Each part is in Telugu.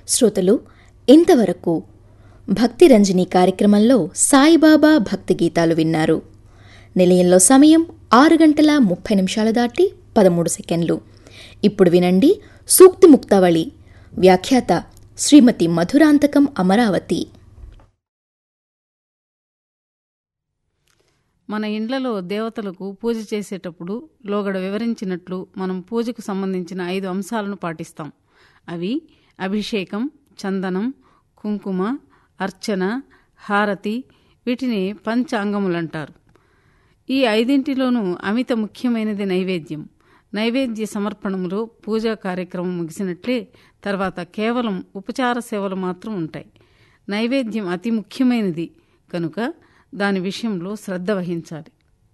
శ్రోతలు ఇంతవరకు భక్తి రంజని కార్యక్రమంలో సాయిబాబా భక్తి గీతాలు విన్నారు నిలయంలో సమయం ఆరు గంటల ముప్పై నిమిషాలు దాటి పదమూడు సెకండ్లు ఇప్పుడు వినండి సూక్తి ముక్తావళి వ్యాఖ్యాత శ్రీమతి మధురాంతకం అమరావతి మన ఇండ్లలో దేవతలకు పూజ చేసేటప్పుడు లోగడ వివరించినట్లు మనం పూజకు సంబంధించిన ఐదు అంశాలను పాటిస్తాం అవి అభిషేకం చందనం కుంకుమ అర్చన హారతి వీటిని పంచాంగములంటారు ఈ ఐదింటిలోనూ అమిత ముఖ్యమైనది నైవేద్యం నైవేద్య సమర్పణములో పూజా కార్యక్రమం ముగిసినట్లే తర్వాత కేవలం ఉపచార సేవలు మాత్రం ఉంటాయి నైవేద్యం అతి ముఖ్యమైనది కనుక దాని విషయంలో శ్రద్ధ వహించాలి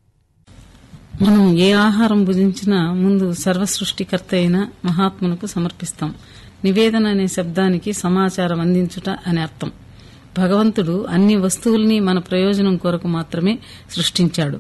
మనం ఏ ఆహారం భుజించినా ముందు సర్వసృష్టికర్త అయిన మహాత్మునకు సమర్పిస్తాం నివేదన అనే శబ్దానికి సమాచారం అందించుట అని అర్థం భగవంతుడు అన్ని వస్తువుల్ని మన ప్రయోజనం కొరకు మాత్రమే సృష్టించాడు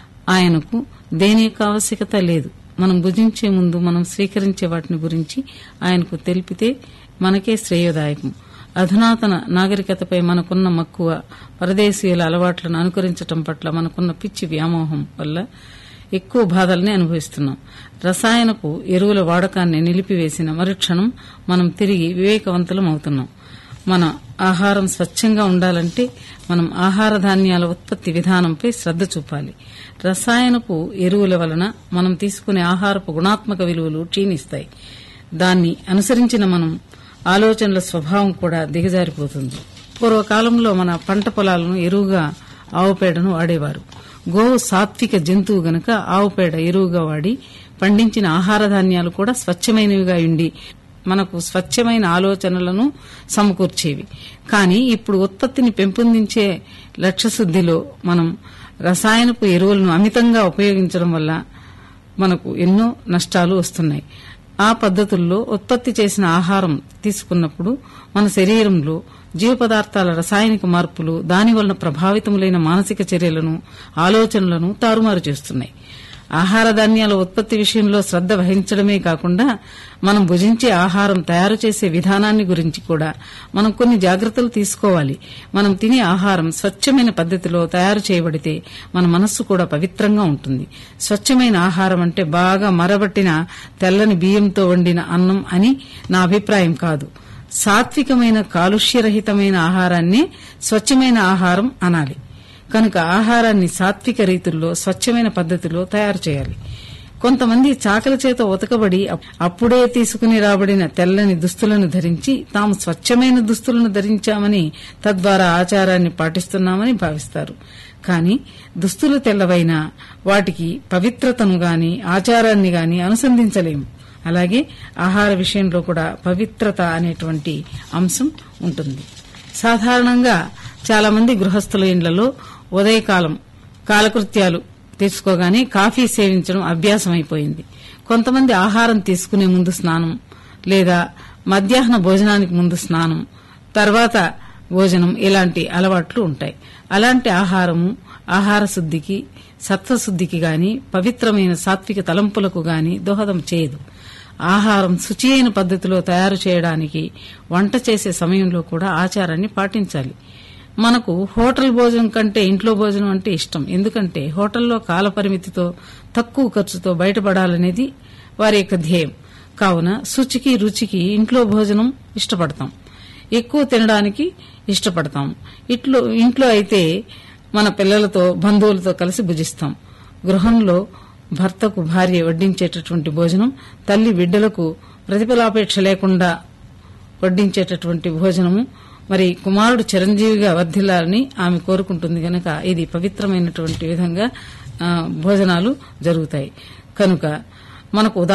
ఆయనకు దేని యొక్క ఆవశ్యకత లేదు మనం భుజించే ముందు మనం స్వీకరించే వాటిని గురించి ఆయనకు తెలిపితే మనకే శ్రేయోదాయకం అధునాతన నాగరికతపై మనకున్న మక్కువ పరదేశీయుల అలవాట్లను అనుకరించటం పట్ల మనకున్న పిచ్చి వ్యామోహం వల్ల ఎక్కువ బాధల్ని అనుభవిస్తున్నాం రసాయనపు ఎరువుల వాడకాన్ని నిలిపివేసిన మరుక్షణం మనం తిరిగి వివేకవంతులం అవుతున్నాం మన ఆహారం స్వచ్ఛంగా ఉండాలంటే మనం ఆహార ధాన్యాల ఉత్పత్తి విధానంపై శ్రద్ధ చూపాలి రసాయనపు ఎరువుల వలన మనం తీసుకునే ఆహారపు గుణాత్మక విలువలు క్షీణిస్తాయి దాన్ని అనుసరించిన మనం ఆలోచనల స్వభావం కూడా దిగజారిపోతుంది పూర్వకాలంలో మన పంట పొలాలను ఎరువుగా ఆవుపేడను వాడేవారు గోవు సాత్విక జంతువు గనక ఆవుపేడ ఎరువుగా వాడి పండించిన ఆహార ధాన్యాలు కూడా స్వచ్ఛమైనవిగా ఉండి మనకు స్వచ్ఛమైన ఆలోచనలను సమకూర్చేవి కానీ ఇప్పుడు ఉత్పత్తిని పెంపొందించే లక్ష్యశుద్దిలో మనం రసాయనపు ఎరువులను అమితంగా ఉపయోగించడం వల్ల మనకు ఎన్నో నష్టాలు వస్తున్నాయి ఆ పద్ధతుల్లో ఉత్పత్తి చేసిన ఆహారం తీసుకున్నప్పుడు మన శరీరంలో జీవ పదార్థాల రసాయనిక మార్పులు దాని వలన ప్రభావితములైన మానసిక చర్యలను ఆలోచనలను తారుమారు చేస్తున్నాయి ఆహార ధాన్యాల ఉత్పత్తి విషయంలో శ్రద్ధ వహించడమే కాకుండా మనం భుజించే ఆహారం తయారు చేసే విధానాన్ని గురించి కూడా మనం కొన్ని జాగ్రత్తలు తీసుకోవాలి మనం తినే ఆహారం స్వచ్ఛమైన పద్ధతిలో తయారు చేయబడితే మన మనస్సు కూడా పవిత్రంగా ఉంటుంది స్వచ్ఛమైన ఆహారం అంటే బాగా మరబట్టిన తెల్లని బియ్యంతో వండిన అన్నం అని నా అభిప్రాయం కాదు సాత్వికమైన కాలుష్యరహితమైన ఆహారాన్ని స్వచ్ఛమైన ఆహారం అనాలి కనుక ఆహారాన్ని సాత్విక రీతుల్లో స్వచ్ఛమైన పద్ధతిలో తయారు చేయాలి కొంతమంది చాకల చేత ఉతకబడి అప్పుడే తీసుకుని రాబడిన తెల్లని దుస్తులను ధరించి తాము స్వచ్ఛమైన దుస్తులను ధరించామని తద్వారా ఆచారాన్ని పాటిస్తున్నామని భావిస్తారు కానీ దుస్తులు తెల్లవైనా వాటికి పవిత్రతను గాని ఆచారాన్ని గాని అనుసంధించలేము అలాగే ఆహార విషయంలో కూడా పవిత్రత అనేటువంటి అంశం ఉంటుంది సాధారణంగా చాలా మంది గృహస్థుల ఇండ్లలో ఉదయకాలం కాలకృత్యాలు తీసుకోగానే కాఫీ సేవించడం అభ్యాసం అయిపోయింది కొంతమంది ఆహారం తీసుకునే ముందు స్నానం లేదా మధ్యాహ్న భోజనానికి ముందు స్నానం తర్వాత భోజనం ఇలాంటి అలవాట్లు ఉంటాయి అలాంటి ఆహారము ఆహార శుద్దికి సత్వశుద్దికి గాని పవిత్రమైన సాత్విక తలంపులకు గాని దోహదం చేయదు ఆహారం శుచి అయిన పద్ధతిలో తయారు చేయడానికి వంట చేసే సమయంలో కూడా ఆచారాన్ని పాటించాలి మనకు హోటల్ భోజనం కంటే ఇంట్లో భోజనం అంటే ఇష్టం ఎందుకంటే హోటల్లో కాలపరిమితితో తక్కువ ఖర్చుతో బయటపడాలనేది వారి యొక్క ధ్యేయం కావున శుచికి రుచికి ఇంట్లో భోజనం ఇష్టపడతాం ఎక్కువ తినడానికి ఇష్టపడతాం ఇట్లో ఇంట్లో అయితే మన పిల్లలతో బంధువులతో కలిసి భుజిస్తాం గృహంలో భర్తకు భార్య వడ్డించేటటువంటి భోజనం తల్లి బిడ్డలకు ప్రతిఫలాపేక్ష లేకుండా వడ్డించేటటువంటి భోజనము మరి కుమారుడు చిరంజీవిగా వర్ధిల్లాలని ఆమె కోరుకుంటుంది గనక ఇది పవిత్రమైనటువంటి విధంగా భోజనాలు జరుగుతాయి కనుక మనకు